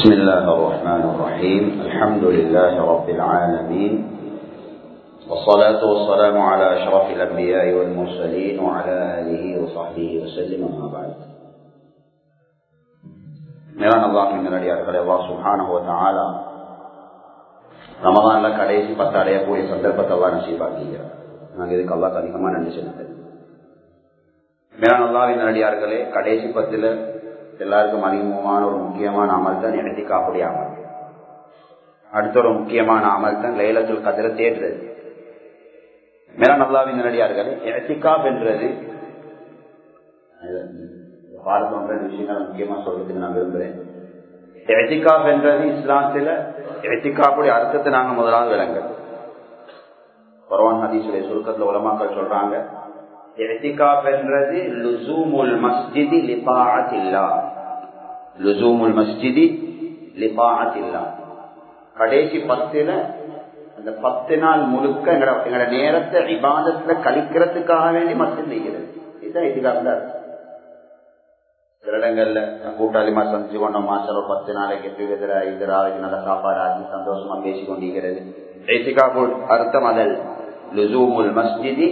بسم الله الرحمن الرحيم الحمد لله رب العالمين والصلاة والسلام على أشرف الأنبياء والمرسلين وعلى آله وصحبه وسلم أما بعد மேலான அல்லாஹின் நல்லடியார்களே அல்லாஹ் சுப்ஹானஹு வ தஆலா ரமதான்ல கடைசி பத்து அடையக்கூடிய சந்தர்ப்பத்தை அல்லாஹ் நசீபாக்குகிறார் நாங்க இதுக்கு அல்லாஹ் அதிகமா நன்றி செலுத்தேன் மேலான அல்லாஹின் நல்லடியார்களே கடைசி பத்துல எல்லாருக்கும் அதிகமான ஒரு முக்கியமான அமல் தான் எழுதிக்காக்கூடிய அமல் அடுத்த ஒரு முக்கியமான அமல் தான் லைலத்துல் கதிர தேடுறது மேலான அல்லாவின் நல்லடியார்களே எழுத்திக்காப் என்றது பாரதம் விஷயங்கள் முக்கியமா சொல்றதுக்கு நான் விரும்புறேன் எத்திகாப் என்றது இஸ்லாத்துல எத்திகாப்புடைய அர்த்தத்தை நாங்க முதலாவது விளங்க பரவான் ஹதீசுடைய சுருக்கத்துல உலமாக்கள் சொல்றாங்க எத்திகாப் என்றது லுசூமுல் மஸ்ஜிதி லிபாஅத்தில்லா லுசூமுல் மஸ்ஜிதி லிபாஅத்தில்லா கடைசி பத்துல அந்த பத்து நாள் முழுக்க எங்கட எங்களோட நேரத்தை விவாதத்துல கழிக்கிறதுக்காக வேண்டி மட்டும் செய்கிறது இதுதான் எத்திகாப்ல அர்த்தம் சில இடங்கள்ல கூட்டாளிமா சந்திச்சு கொண்டோம் மாசம் ஒரு பத்து நாளைக்கு டுகெதர் ஐந்து நாளைக்கு நல்ல சாப்பாடு ஆகி சந்தோஷமா பேசி கொண்டிருக்கிறது அர்த்தம் அதல் லுசூமுல் மஸ்ஜிதி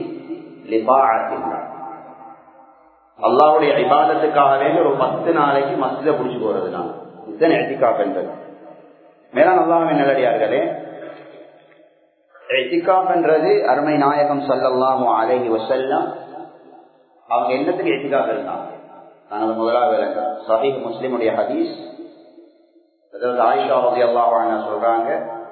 அல்லாவுடைய இபாதத்துக்காக வேண்டி ஒரு பத்து நாளைக்கு மஸ்ஜித புடிச்சு போறது நான் இதுதான் எத்திகாப் என்றது மேலான அல்லாவின் நிலடியார்களே எத்திகாப் என்றது அருமை நாயகம் சல்லல்லாஹும் அலஹி வசல்லம் அவங்க என்னத்துக்கு எத்திகாப் இருந்தாங்க நாங்கள் முதலாவது விளங்க சஹீப் முஸ்லிமுடைய ஹதீஸ் அதாவது ஆயிஷா ரதி அல்லாஹ் சொல்றாங்க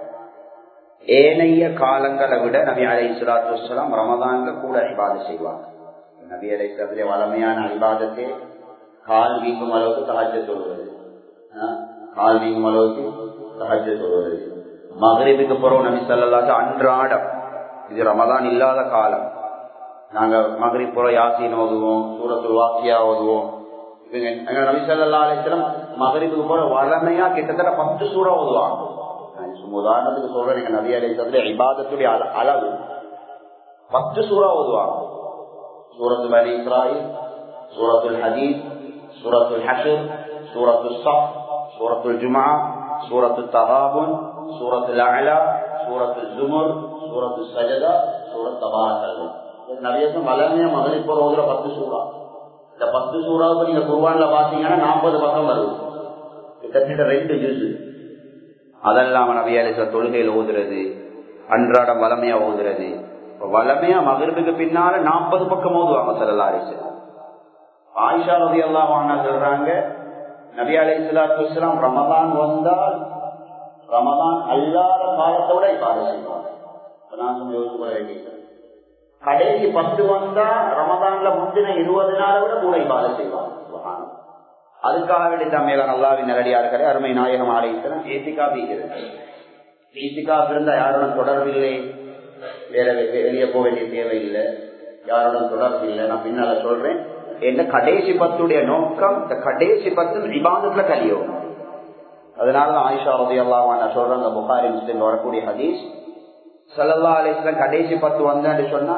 ஏனைய காலங்களை விட நபி அலை சுலாத்து வலாம் ரமதான்ல கூட அபிபாத செய்வாங்க நபி அலை சலத்திலே வளமையான அபிபாதத்தை கால் வீங்கும் அளவுக்கு தகஜ சொல்வது கால் வீங்கும் அளவுக்கு தகஜ சொல்வது மகரிபுக்கு பிறகு நபி சொல்லலாத அன்றாடம் இது ரமதான் இல்லாத காலம் நாங்க மகரிப் புற யாசின் ஓதுவோம் சூரத்து வாக்கியா ஓதுவோம் நபிசல்லாஸ்லம் மகரிபுக்கு போற வளமையா கிட்டத்தட்ட பத்து சூறா ஓதுவாங்க உதாரணத்துக்கு சொல்றேன் நீங்க நபி அலிசத்துல இபாதத்துடைய அளவு பத்து சூறா ஓதுவாங்க சூரத்து பனி இஸ்ராயில் சூரத்துல் ஹதீஸ் சூரத்துல் ஹஷர் சூரத்து சப் சூரத்துல் ஜுமா சூரத்து தகாபுன் சூரத்துல் அலா சூரத்து ஜுமுர் சூரத்து சஜதா சூரத் தபாரகம் நிறைய வளமையா மகளிர் போற ஓதுற பத்து சூறா இந்த பத்து சூறாவுக்கு நீங்க குருவான்ல பாத்தீங்கன்னா நாற்பது பக்கம் வருது கிட்டத்தட்ட ரெண்டு ஜூஸ் அதெல்லாம் நபியாலிச தொழுகையில் ஓதுறது அன்றாடம் வளமையா ஓதுறது வளமையா மகிழ்வுக்கு பின்னால நாற்பது பக்கம் ஓதுவாங்க சல்லாரிசு ஆயிஷா ரவி எல்லாம் வாங்க சொல்றாங்க நபி அலி இஸ்லாத்து இஸ்லாம் ரமதான் வந்தால் ரமதான் அல்லாத காலத்தோட இப்பாடு செய்வாங்க நான் யோசிச்சு கூட வேண்டியிருக்கிறேன் கடைசி பத்து வந்தா ரமதான்ல முந்தின இருபது நாளை விட கூட இபாத செய்வாங்க அதுக்காக வேண்டி தமிழ நல்லாவின் நிலடியார்களே அருமை நாயகம் ஆலயத்தினம் ஏசிகா பீக்கிறது ஏசிகா இருந்தா யாருடன் தொடர்பில்லை வேற வெளியே போக வேண்டிய தேவையில்லை யாருடன் தொடர்பு இல்லை நான் பின்னால சொல்றேன் என்ன கடைசி பத்துடைய நோக்கம் இந்த கடைசி பத்து விவாதத்துல கலியும் அதனாலதான் ஆயிஷா ரவி அல்லாஹ் நான் சொல்றேன் அந்த புகாரி முஸ்லிம் வரக்கூடிய ஹதீஸ் சல்லா அலிஸ்லாம் கடைசி பத்து வந்தான்னு சொன்னா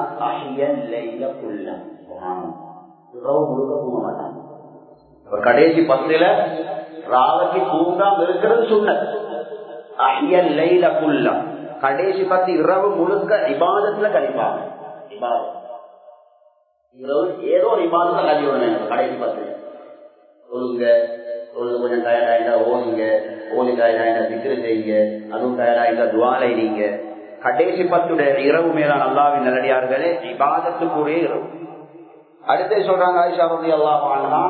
கடைசி பத்துல ராவதி தூங்காம இருக்கிறது சொன்ன கடைசி பத்து இரவு முழுக்க இபாதத்துல கழிப்பாங்க இரவு ஏதோ ஒரு இபாதத்துல கழிவு கடைசி பத்து சொல்லுங்க சொல்லுங்க கொஞ்சம் டயர்டாயிட்டா ஓடுங்க ஓடி டயர்டாயிட்டா திக்கிற செய்யுங்க அதுவும் டயர்டாயிட்டா துவாலைங்க கடைசி பத்துடைய இரவு மேலான அல்லாவின் நல்லடியார்களே இபாதத்துக்குரிய இரவு அடுத்து சொல்றாங்க ஆயிஷா ரவி அல்லாஹ்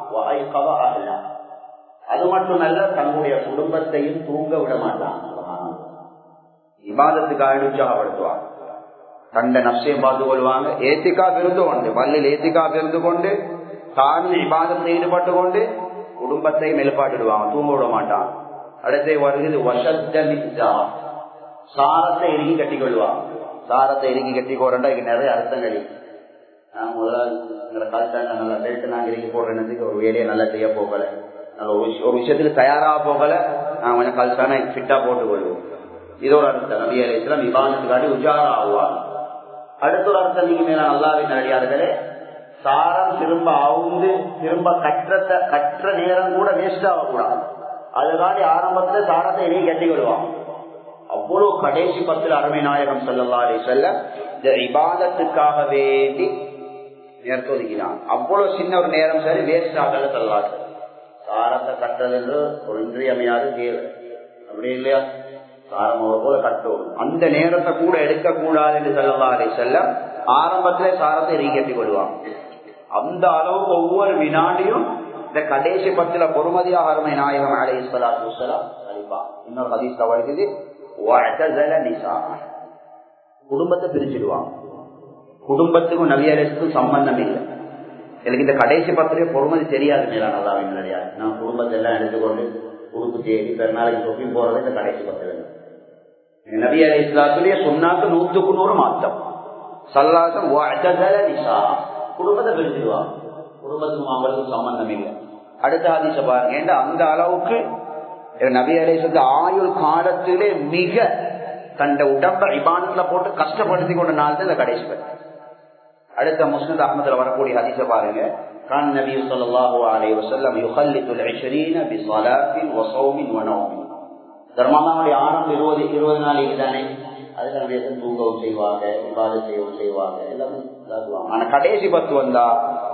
அது மட்டுமல்ல தன்னுடைய குடும்பத்தையும் தூங்க விட மாட்டாங்க இபாதத்துக்காக உற்சாகப்படுத்துவாங்க தண்ட நஷ்டம் பார்த்து கொள்வாங்க ஏத்திக்கா இருந்து கொண்டு பள்ளியில் ஏத்திக்கா இருந்து கொண்டு தான் இபாதத்தில் ஈடுபட்டு கொண்டு குடும்பத்தை மெலுப்பாட்டுடுவாங்க தூங்க விட மாட்டாங்க அடுத்து வருகிறது வசத்த சாரத்தை இறுகி கட்டி கொள்வாங்க சாரத்தை இறுகி கட்டி கோரண்டா இங்க நிறைய அர்த்தங்கள் முதல்ல கல்ட்டாண்ட நல்லா பெல்ட் நாங்க இறுகி போடுறதுக்கு ஒரு வேலையை நல்லா செய்ய போகல ஒரு விஷயத்துக்கு தயாராக போகல நான் கொஞ்சம் கல்ட்டான ஃபிட்டா போட்டு கொள்வோம் இது ஒரு அர்த்தம் நபியலாம் விமானத்துக்காண்டி உஜாரா ஆகுவாங்க அடுத்த ஒரு அர்த்தம் நீங்க மேல நல்லாவின் அடியார்களே சாரம் திரும்ப அவுந்து திரும்ப கற்றத கற்ற நேரம் கூட வேஸ்ட் ஆகக்கூடாது அதுக்காண்டி ஆரம்பத்துல சாரத்தை இடையே கட்டி விடுவாங்க அவ்வளவு கடைசி பத்தில் அருமை நாயகம் செல்லல்லா அலி செல்ல இந்த இபாதத்துக்காக வேண்டி நேரத்தை ஒதுக்கினான் அவ்வளவு சின்ன ஒரு நேரம் சரி வேஸ்ட் ஆகல செல்லாது சாரத்தை கட்டுறது ஒரு இன்றியமையாது தேவை அப்படி இல்லையா சாரம் ஒரு போல கட்டும் அந்த நேரத்தை கூட எடுக்க கூடாது என்று செல்லல்லா அலி செல்ல ஆரம்பத்திலே சாரத்தை ரீகட்டி விடுவாங்க அந்த அளவுக்கு ஒவ்வொரு வினாடியும் இந்த கடைசி பத்துல பொறுமதியாக அருமை நாயகம் அலை சலாத்து வலாம் அழிப்பான் இன்னொரு ஹதீஸ்ல வருகிறது குடும்பத்தை பிரிச்சுடுவாங்க குடும்பத்துக்கும் நவியரசுக்கும் சம்பந்தம் இல்லை எனக்கு இந்த கடைசி பத்திரிகை பொறுமதி தெரியாது மேலா நல்லா எங்களுடைய நான் குடும்பத்தை எல்லாம் எடுத்துக்கொண்டு உடுப்பு தேடி பெருநாளைக்கு தொப்பி போறது இந்த கடைசி பத்திரிகை நபி அலி இஸ்லாத்துலயே சொன்னாக்கு நூத்துக்கு நூறு மாத்தம் சல்லாசம் நிசா குடும்பத்தை பிரிச்சுடுவாங்க குடும்பத்துக்கும் அவங்களுக்கும் சம்பந்தம் இல்லை அடுத்த ஆதிச பாருங்க அந்த அளவுக்கு நபி அலேசத்து ஆயுள் காலத்திலே மிக தந்த உடம்ப இபானத்துல போட்டு கஷ்டப்படுத்தி கொண்ட நாள் தான் இந்த கடைசி பற்றி அடுத்த முஸ்னத் அஹமதுல வரக்கூடிய ஹதீஸ பாருங்க كان النبي صلى الله عليه وسلم يخلط العشرين بصلاة وصوم ونوم தர்மமாவுடைய ஆரம்பம் இருபது இருபது நாள் இதுதானே அதுக்கு நிறைய தூங்கவும் செய்வாங்க விவாத செய்யவும் செய்வாங்க எல்லாமே ஆனா கடைசி பத்து வந்தா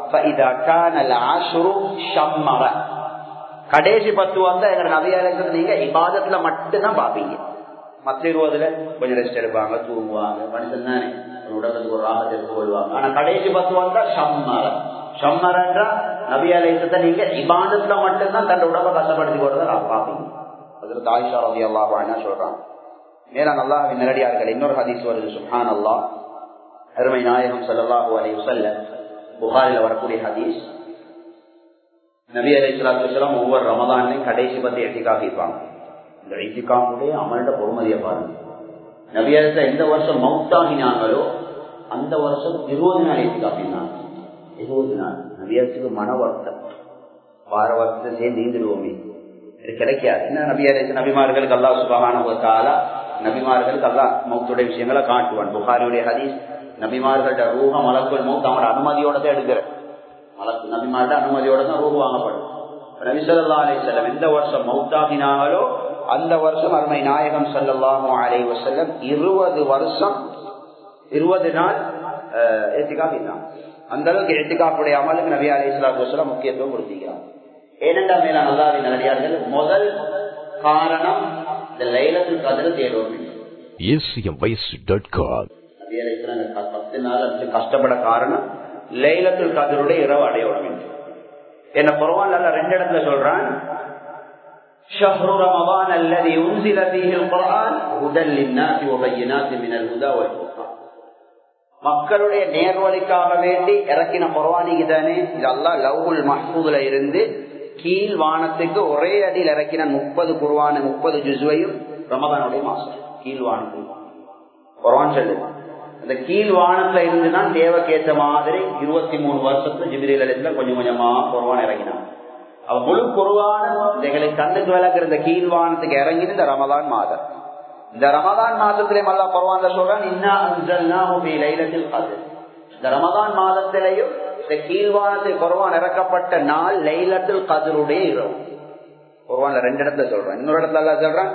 கடைசி பத்து வந்தா எங்க நவியாலயத்துல நீங்க இபாதத்துல மட்டும்தான் பாப்பீங்க மற்ற இருபதுல கொஞ்சம் ரெஸ்ட் எடுப்பாங்க தூங்குவாங்க மனுஷன் தானே உடம்புக்கு ஒரு ராகத்தை எடுத்து கொள்வாங்க ஆனா கடைசி பத்து வந்தா ஷம்மர ஷம்மரன்றா நவியாலயத்தை நீங்க இபாதத்துல மட்டும்தான் தன் உடம்ப கஷ்டப்படுத்தி கொடுறத பாப்பீங்க அதுல தாய்ஷா ரவி அல்லாஹ் சொல்றாங்க மேல நல்லாவின் நேரடியார்கள் இன்னொரு ஹதீஸ் வருது சுஹான் அல்லா அருமை நாயகம் சல்லாஹூ அலி வல்ல புகாரில் வரக்கூடிய ஹதீஸ் நபி அலி சலாத்துலாம் ஒவ்வொரு ரமதான்லையும் கடைசி பத்தி எட்டிக்காக இருப்பாங்க இந்த எட்டிக்காவுடைய அமல்ட பொறுமதியை பாருங்க நபி அலிசா எந்த வருஷம் மவுத்தாகினாங்களோ அந்த வருஷம் இருபது நாள் எட்டிக்காப்பினாங்க இருபது நாள் நபி அலிசுக்கு மன வருத்தம் வார வருஷத்தை சேர்ந்து நீந்துடுவோமே இது கிடைக்காது என்ன நபி அலிசு நபிமார்களுக்கு அல்லா சுபகான காலா நபிமார்களுக்கு அல்லா மௌத்துடைய விஷயங்களை காட்டுவான் புகாரியுடைய ஹதீஸ் நபிமார்கள்ட ரூஹ மலக்குள் மௌத் அவனோட அனுமதியோட தான் எடுக்கிற மலக்கு நபிமார்ட அனுமதியோட தான் ரூஹ் வாங்கப்படும் நபிசல்லா அலி செல்லம் எந்த வருஷம் மௌத்தாகினாங்களோ அந்த வருஷம் அருமை நாயகம் சல்லாஹும் அலை வசல்லம் இருபது வருஷம் இருபது நாள் ஏத்திக்காப்பினான் அந்த அளவுக்கு ஏத்திக்காப்புடைய அமலுக்கு நபி அலி இஸ்லாத்து வசலம் முக்கியத்துவம் கொடுத்திருக்கிறான் ஏனென்றா மேல நல்லாவி நல்லடியார்கள் முதல் காரணம் இந்த லைலத்தில் கதிர தேடுவோம் பத்து நாள் கஷ்டப்பட காரணம் லைலத்தில் கதிருடைய இரவு அடையணும் என்று என்ன குரவான் அல்ல ரெண்டு இடத்துல சொல்றான் شهر رمضان الذي أنزل فيه القرآن هدى للناس وبينات من الهدى والفرقان மக்களுடைய நேர்வழிக்காக வேண்டி இறக்கின குரவானிக்கு தானே இது அல்லா லவ்ஹுல் மஹ்பூதுல இருந்து கீழ் வானத்துக்கு ஒரே அடியில் இறக்கின முப்பது குருவான முப்பது ஜுசுவையும் ரமதானுடைய மாசம் கீழ் வானத்துக்கு குரவான் சொல்லு அந்த கீழ் வானத்துல இருந்துதான் தேவைக்கேற்ற மாதிரி இருபத்தி மூணு வருஷத்துல ஜிபிரில் இடத்துல கொஞ்சம் கொஞ்சமா குருவான் இறங்கினான் அவ முழு குருவான எங்களுக்கு கண்ணுக்கு விளக்குற இந்த கீழ் வானத்துக்கு இறங்கி இந்த ரமதான் மாதம் இந்த ரமதான் மாதத்திலே மல்லா குருவான்ல சொல்றான் லைலத்தில் இந்த ரமதான் மாதத்திலையும் இந்த கீழ்வானத்தில் குருவான் இறக்கப்பட்ட நாள் லைலத்தில் கதிருடைய இரவு குருவான்ல ரெண்டு இடத்துல சொல்றான் இன்னொரு இடத்துல அல்ல சொல்றான்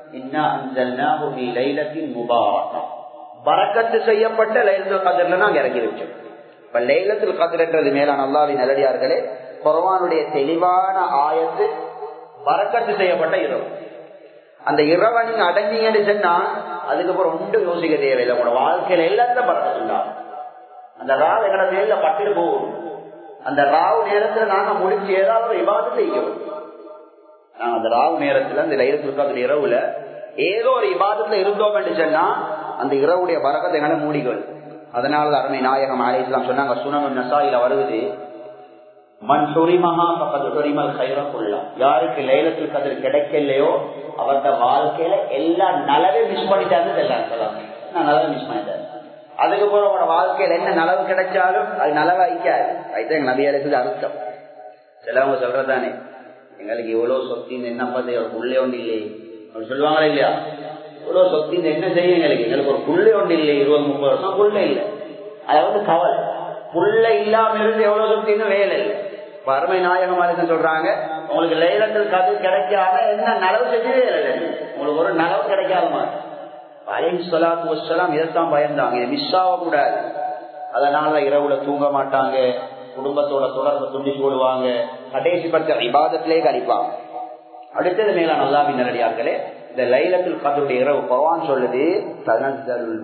பறக்கத்து செய்யப்பட்ட லைலத்தில் கதிரில் நாங்க இறங்கி வச்சோம் இப்ப லைலத்தில் கதிரன்றது மேலான அல்லாவின் நல்லடியார்களே குரவானுடைய தெளிவான ஆயத்து பறக்கத்து செய்யப்பட்ட இரவு அந்த இரவை நீங்க அடைஞ்சீங்கன்னு சொன்னா அதுக்கப்புறம் ஒன்றும் யோசிக்க தேவையில்லை உங்களோட வாழ்க்கையில எல்லாத்தையும் பறக்கத்துண்டா அந்த ராவ் எங்களோட மேல பட்டுட்டு போகும் அந்த ராவு நேரத்துல நாங்க முடிச்சு ஏதாவது ஒரு விவாதம் செய்யும் நாங்க அந்த ராவு நேரத்துல அந்த லைலத்தில் அந்த இரவுல ஏதோ ஒரு இபாதத்துல இருந்தோம் என்று சொன்னா அந்த இரவுடைய பறக்கத்தை எங்களை மூடிகள் அதனால அருமை நாயகம் ஆலயத்தில் சொன்னாங்க சுனமன் நசாயில வருவது மண் சொரிமகா பக்கத்து சொரிமல் கைரம் கொள்ளலாம் யாருக்கு லைலத்தில் கதிர் கிடைக்கலையோ அவர்த வாழ்க்கையில எல்லா நலவே மிஸ் பண்ணிட்டாருன்னு தெரியலாம் சொல்லலாம் நான் நலவை மிஸ் பண்ணிட்டேன் அதுக்கப்புறம் உங்களோட வாழ்க்கையில என்ன நலவு கிடைச்சாலும் அது நலவை ஐக்காது அதுதான் எங்க நபியாருக்கு அர்த்தம் சிலவங்க சொல்றதானே எங்களுக்கு இவ்வளவு சொத்தின் என்ன பார்த்து உள்ளே ஒன்று இல்லை அப்படி சொல்லுவாங்களா இல்லையா இவ்வளவு சொத்தின் என்ன செய்யும் எங்களுக்கு எங்களுக்கு ஒரு புள்ளை ஒன்று இல்லை இருபது முப்பது வருஷம் புள்ள இல்லை அது வந்து கவலை புள்ள இல்லாம இருந்து எவ்வளவு சொத்தின்னு வேலை இல்லை வறுமை நாயகம் சொல்றாங்க உங்களுக்கு லைலத்தில் கது கிடைக்காம என்ன நலவு செஞ்சதே இல்லை உங்களுக்கு ஒரு நலவு கிடைக்காத மாதிரி அலை சொலாத்து வசலாம் இதைத்தான் பயந்தாங்க இது மிஸ் ஆகக்கூடாது அதனால இரவுல தூங்க மாட்டாங்க குடும்பத்தோட தொடர்பு துண்டிச்சு விடுவாங்க கடைசி பட்ச விவாதத்திலே கழிப்பாங்க அடுத்தது மேல நல்லாவின் நேரடியார்களே இந்த லைலத்தில் கதருடைய இரவு பகவான் சொல்லுது தனந்தருள்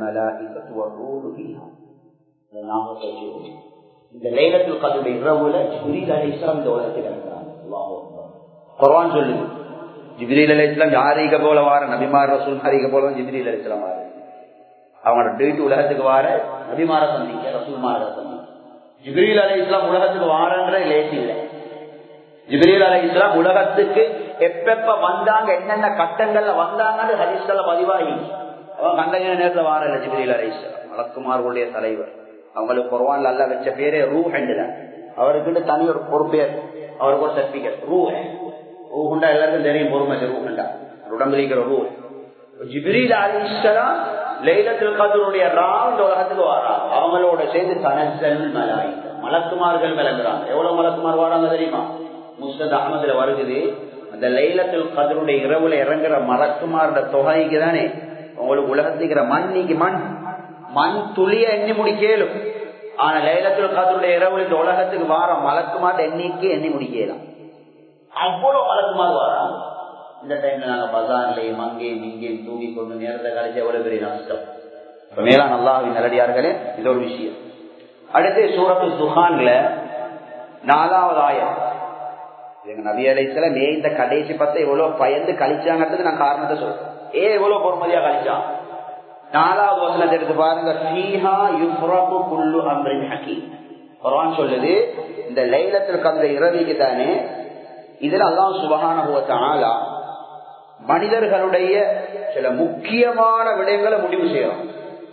இந்த லைலத்தில் கதருடைய இரவுல ஜிபிரில் அலை இஸ்லாம் இந்த உலகத்தில் இருக்கிறாங்க குர்ஆன் சொல்லுது ஜிபிரில் அலை இஸ்லாம் யாரிக போல வார நபிமார் ரசூல் ஹரிக போல ஜிபிரில் அலை இஸ்லாம் வார அவங்களோட டேட்டு உலகத்துக்கு வார நபிமார சந்திக்க ரசூல்மார சந்திக்க ஜிபிரில் அலை இஸ்லாம் உலகத்துக்கு வாரன்ற லேசி இல்லை ஜிபிரில் அலை இஸ்லாம் உலகத்துக்கு எப்பெப்ப வந்தாங்க என்னென்ன கட்டங்கள்ல வந்தாங்கன்னு ஹரிஸ்கல்ல பதிவாகி அவன் கண்டங்க நேரத்துல வார இல்ல ஜிபிரில் அலை இஸ்லாம் வழக்குமார்களுடைய தலைவர் அவங்களுக்கு குரவான் அல்ல வச்ச பேரே ரூ ஹெண்டுல அவருக்குன்னு தனி ஒரு ஒரு பேர் அவருக்கு ஒரு சர்டிபிகேட் ரூ ரூ ஹுண்டா எல்லாருக்கும் தெரியும் பொறுமை ரூ ஹண்டா உடம்புலிக்கிற ரூ ஜிபிரில் அலி இஸ்லாம் லைலத்தில் கதருடைய ராம் இந்த உலகத்துக்கு வாராங்க அவங்களோட சேர்ந்து தனசல் மலாய் மலக்குமார்கள் விளங்குறாங்க எவ்வளவு மலக்குமார் வராங்க தெரியுமா முஸ்தத் அகமதுல வருகுது அந்த லைலத்தில் கதருடைய இரவுல இறங்குற மலக்குமாரோட தொகைக்கு தானே உங்களுக்கு உலகத்துக்கிற மண்ணிக்கு மண் மண் துளிய எண்ணி முடிக்கலும் ஆனா லைலத்தில் கதருடைய இரவுல இந்த உலகத்துக்கு வார மலக்குமார் எண்ணிக்கு எண்ணி முடிக்கலாம் அவ்வளவு மலக்குமார் வராங்க இந்த டைம்ல நாங்க பசார்லயும் அங்கேயும் இங்கேயும் தூங்கி கொண்டு நேரத்தை கழிச்சு எவ்வளவு பெரிய நஷ்டம் இப்ப மேலா நல்லாவின் நல்லடியார்களே இது ஒரு விஷயம் அடுத்து சூரத்து சுஹான்ல நாலாவது ஆயம் எங்க நபி அலைத்துல மே இந்த கடைசி பத்தை எவ்வளவு பயந்து கழிச்சாங்கிறதுக்கு நான் காரணத்தை சொல்றேன் ஏ எவ்வளவு பொறுமதியா கழிச்சான் நாலாவது வசனத்தை எடுத்து பாருங்க சீஹா யுஃப்ரகு குல்லு அம்ரின் ஹக்கீம் குர்ஆன் சொல்லுது இந்த லைலத்தில் கந்த இரவிக்கு தானே இதுல அல்லாஹ் சுபஹானஹு வ தஆலா மனிதர்களுடைய சில முக்கியமான விடயங்களை முடிவு செய்யறோம்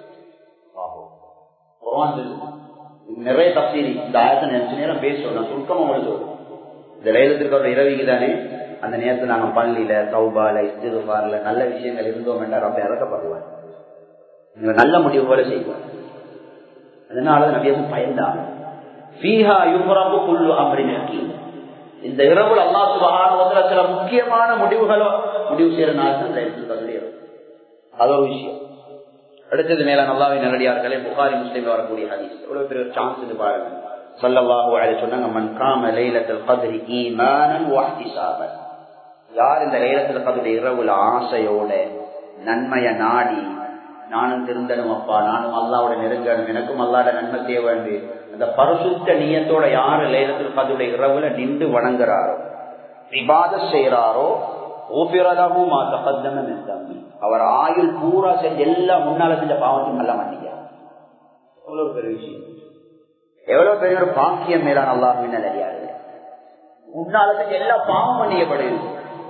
நிறைய தப்சீரி இந்த ஆயத்தை நினைச்ச நேரம் பேசுவோம் நான் சுருக்கமா உங்களுக்கு இந்த லைலத்திற்கு ஒரு இரவிக்கு தானே அந்த நேரத்தில் நாங்க பள்ளியில சௌபால இஸ்திருபார்ல நல்ல விஷயங்கள் இருந்தோம் என்றால் ரொம்ப இறக்கப்படுவார் நல்ல முடிவுகளை செய்வார் அதனால நபியசும் பயந்தாங்க ஃபீஹா யுப்ரபு குல்லு அம்ரின் ஹக்கீம் இந்த இரவுல அல்லா சுபகான சில முக்கியமான முடிவுகளோ முடிவு செய்யற நாள் தான் அது ஒரு விஷயம் அடுத்தது மேல நல்லாவே நல்லடியார்களே புகாரி முஸ்லீம் வரக்கூடிய ஹதீஸ் எவ்வளவு பெரிய ஒரு சான்ஸ் பாருங்க சல்லல்லாஹு அலைஹி சொன்னாங்க மன் காம லைலத்துல் கத்ரி ஈமானன் வஹ்திசாபன் யார் இந்த லைலத்துல் கத்ரி இரவுல ஆசையோட நன்மைய நாடி நானும் திருந்தனும் அப்பா நானும் அல்லாவோட நெருங்கணும் எனக்கும் அல்லாட நன்மை தேவை அந்த பரிசுத்த நீயத்தோட யாரு லைலத்தில் கதுடைய இரவுல நின்று வணங்குறாரோ விவாத செய்யறாரோ அவர் ஆயுள் பூரா செஞ்ச எல்லாம் முன்னால செஞ்ச பாவத்தையும் நல்லா மன்னிக்கிறார் எவ்வளவு பெரிய விஷயம் எவ்வளவு பெரிய ஒரு பாக்கியம் மேலான அல்லாஹ் அறியாது முன்னால செஞ்ச எல்லா பாவம் மன்னிக்கப்படுது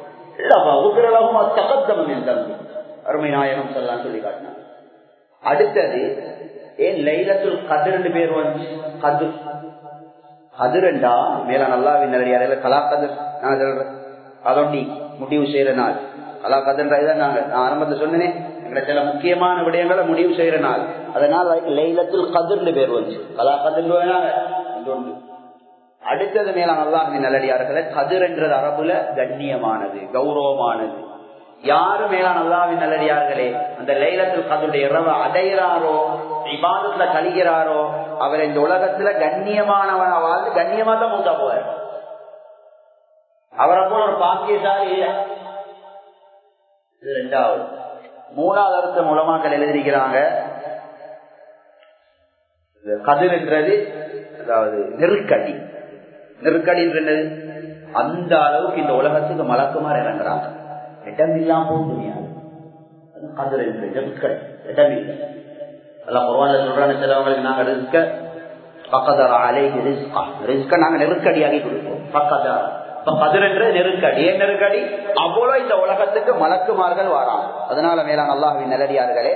அருமை நாயகம் சொல்லலாம் சொல்லி காட்டினார் அடுத்தது ஏன் லைலத்துல் கதிர்னு பேர் வந்து கதிர் கதிரண்டா மேல நல்லாவின் நிறைய கலா கதிர் நான் சொல்றேன் அதொண்டி முடிவு செய்யற நாள் கலா கதிர்ன்றதான் நாங்க நான் ஆரம்பத்தில் சொன்னேனே எங்களை சில முக்கியமான விடயங்களை முடிவு செய்யற நாள் அதனால லைலத்துல் கதிர்னு பேர் வந்து கலா கதிர் ஒன்று அடுத்தது மேல நல்லாவின் நல்லடியார்களை கதிர் என்றது அரபுல கண்ணியமானது கௌரவமானது யாரு மேலான அல்லாவின் நல்லடியார்களே அந்த லைலத்தில் கதுடைய இரவு அடைகிறாரோ விவாதத்துல கழிகிறாரோ அவர் இந்த உலகத்துல கண்ணியமானவன வாழ்ந்து கண்ணியமா தான் மூத்தா போவார் அவரை போல ஒரு பாக்கியசாலி இல்ல இது ரெண்டாவது மூணாவது அர்த்த மூலமாக்கள் எழுதியிருக்கிறாங்க கதிர்ன்றது அதாவது நெருக்கடி நெருக்கடின்றது அந்த அளவுக்கு இந்த உலகத்துக்கு மலக்குமார் இறங்குறாங்க இடம் இல்லாம போகும் கதிர் என்று நெருக்கடி இடம் இல்லை எல்லாம் குரவான்ல சொல்றாங்க சிலவங்களுக்கு நாங்க ரிஸ்க பக்கதார அலைக்கு ரிஸ்கா ரிஸ்க நாங்க நெருக்கடியாகி கொடுப்போம் பக்கதார கதிர் என்ற நெருக்கடி ஏன் நெருக்கடி அவ்வளவு இந்த உலகத்துக்கு மலக்குமார்கள் வாராங்க அதனால மேலான அல்லாஹின் நிலடியார்களே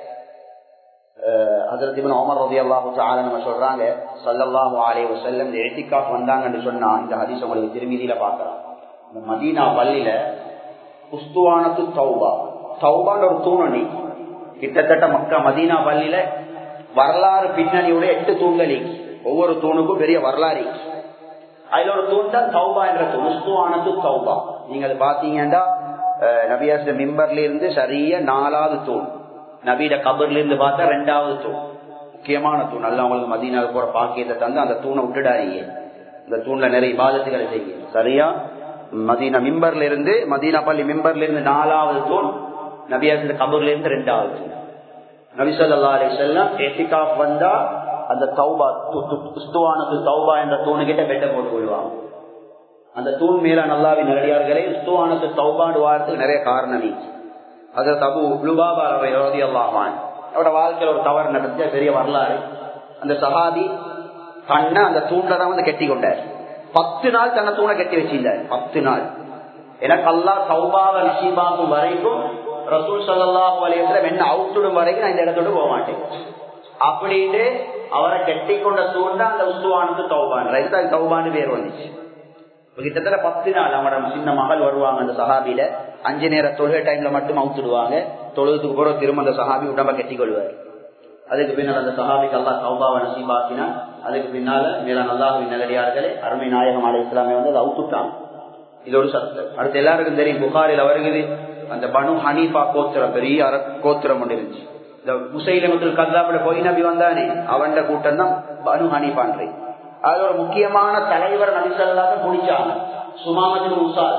அதற்கு ஓமர் ரவி அல்லாஹு நம்ம சொல்றாங்க சல்லல்லாஹு அலே வசல்லம் இந்த எத்திகாஃப் வந்தாங்கன்னு சொன்னா இந்த ஹதீஸ் உங்களுக்கு திருமதியில பாக்குறான் இந்த மதீனா பள்ளியில குஸ்துவானத்து தௌபா தௌபான்ற ஒரு தூணணி கிட்டத்தட்ட மக்கா மதீனா பள்ளியில வரலாறு பின்னணியுடைய எட்டு தூண்கள் ஒவ்வொரு தூணுக்கும் பெரிய வரலாறு அதுல ஒரு தூண் தான் தௌபா என்ற தூண் உஸ்துவானது தௌபா நீங்க அது பாத்தீங்கன்னா நபியாசிர மிம்பர்ல இருந்து சரிய நாலாவது தூண் நபீட கபர்ல இருந்து பார்த்தா ரெண்டாவது தூண் முக்கியமான தூண் அல்ல அவங்களுக்கு மதீனாவுக்கு போற பாக்கியத்தை தந்து அந்த தூணை விட்டுடாதீங்க இந்த தூண்ல நிறைய பாதத்துகளை செய்யுங்க சரியா மதீனா மிம்பர்ல இருந்து மதீனா பள்ளி மிம்பர்ல இருந்து நாலாவது தூண் நபியாசிர கபர்ல இருந்து ரெண்டாவது தூண் நபிசல்லா அலி செல்லம் எத்திகாப் வந்தா அந்த தௌபா உஸ்துவானது தௌபா என்ற தூணுகிட்ட பெட்ட போட்டு கொள்வாங்க அந்த தூண் மேல நல்லாவி நேரடியார்களே உஸ்துவானது தௌபாண்டு வாரத்துக்கு நிறைய காரணம் அது தபு லுபாபா ரோதி அல்லாஹான் அவரோட வாழ்க்கையில் ஒரு தவறு நடந்த பெரிய வரலாறு அந்த சஹாபி தன்னை அந்த தூண்ல தான் வந்து கட்டி கொண்டார் பத்து நாள் தன்னை தூணை கட்டி வச்சிருந்தார் பத்து நாள் எனக்கு அல்லா சௌபாவை நசீபாக்கும் வரைக்கும் ரசூல் சல்லாஹ் வலையத்துல என்ன அவுத்துடும் வரைக்கும் நான் இந்த இடத்தோட போக மாட்டேன் அப்படின்னு அவரை கட்டி கொண்ட தூண்ட அந்த உஸ்துவானுக்கு தௌபான் ரைட்டு தௌபான்னு பேர் வந்துச்சு கிட்டத்தட்ட பத்து நாள் அவனோட சின்ன மகள் வருவாங்க அந்த சஹாபியில அஞ்சு நேர தொழுகை டைம்ல மட்டும் அவுத்துடுவாங்க தொழுதுக்கு போற திரும்ப அந்த சஹாபி உடம்ப கட்டி கொள்வார் அதுக்கு பின்னால் அந்த சஹாபிக்கு அல்லா சௌபாவை நசீபாக்கினா அதுக்கு பின்னால மேலான அல்லாஹுவின் நல்லடியார்களே அருமை நாயகம் அலை இஸ்லாமே வந்து அதை அவுத்துட்டாங்க இது ஒரு சத்து அடுத்து எல்லாருக்கும் தெரியும் புகாரில் வருகிறது அந்த பனு ஹனீஃபா கோத்திரம் பெரிய அர கோத்திரம் ஒன்று இருந்துச்சு இந்த முசைலமத்தில் கல்லாப்பிட போய் நபி வந்தானே அவன் கூட்டம் தான் பனு ஹனீஃபான்றே அது ஒரு முக்கியமான தலைவர் நபிசல்லாத பிடிச்சாங்க சுமாமத்தில் உசார்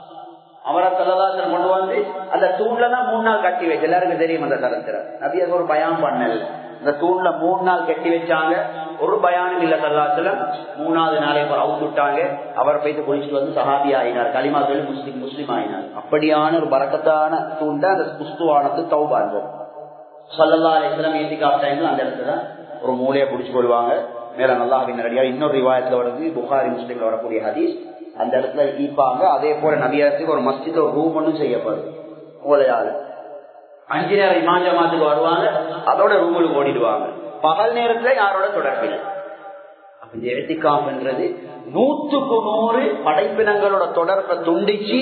அவரை தலதாசன் கொண்டு வந்து அந்த தூண்ல தான் மூணு நாள் கட்டி வச்சு எல்லாருக்கும் தெரியும் அந்த தரத்துல நபி அது ஒரு பயம் பண்ணல இந்த தூண்ல மூணு நாள் கட்டி வச்சாங்க ஒரு பயானும் இல்ல தல்லாத்துல மூணாவது நாளை அவர் அவுத்துட்டாங்க அவர் போயிட்டு குளிச்சுட்டு வந்து சஹாபி ஆயினார் களிமா சொல்லி முஸ்லிம் முஸ்லீம் ஆயினார் அப்படியான ஒரு பறக்கத்தான தூண் தான் அந்த புஸ்துவானது தௌபாங்க சல்லல்லா அலிஸ்லாம் ஏத்திகா டைம்ல அந்த இடத்துல ஒரு மூலையை பிடிச்சு கொள்வாங்க மேல நல்லா நிறையா இன்னொரு ரிவாயத்துல வருது புகாரி முஸ்லீம்ல வரக்கூடிய ஹதீஸ் அந்த இடத்துல ஈப்பாங்க அதே போல நபியாரத்துக்கு ஒரு மஸ்ஜித் ஒரு ரூம் ஒன்றும் செய்யப்படும் ஓலையால அஞ்சு நேரம் இமாஞ்சமாத்துக்கு வருவாங்க அதோட ரூமுக்கு ஓடிடுவாங்க பகல் நேரத்துல யாரோட தொடர்பில்லை அப்ப எழுத்திக்காமன்றது நூத்துக்கு நூறு படைப்பினங்களோட தொடர்பை துண்டிச்சு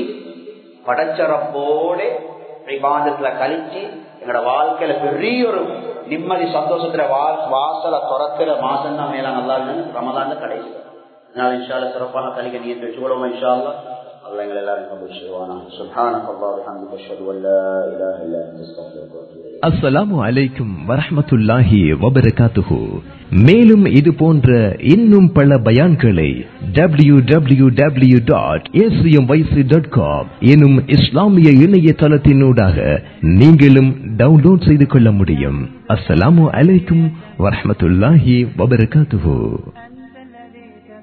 படைச்சரப்போட விவாதத்துல கழிச்சு எங்களோட வாழ்க்கையில பெரிய ஒரு நிம்மதி சந்தோஷத்துல வாசல துறக்கிற மாசம் தான் மேல நல்லா ரமதான கடைசி அதனால இன்ஷால்ல சிறப்பான கலிக்க நீயத்தை வச்சுக்கொள்ளுமா இன்ஷால்லா الله எங்களை எல்லாரும் கபூல் செய்வானா சுப்ஹானக அல்லாஹ் வபிஹம்திக அஷ்ஹது அன் லா இலாஹ இல்லா அன்த அஸ்தக்ஃபிருக வ அத்தூபு இலைக் அஸ்ஸலாமு அலைக்கும் வரஹ்மத்துல்லாஹி வபரகாத்துஹு மேலும் இது போன்ற இன்னும் பல பயான்களை W W W dot dot com எனும் இஸ்லாமிய இணையதளத்தினூடாக நீங்களும் டவுன்லோட் செய்து கொள்ள முடியும் அஸ்ஸலாமு அலைக்கும் வரஹ்மத்துல்லாஹி வபரகாத்துஹு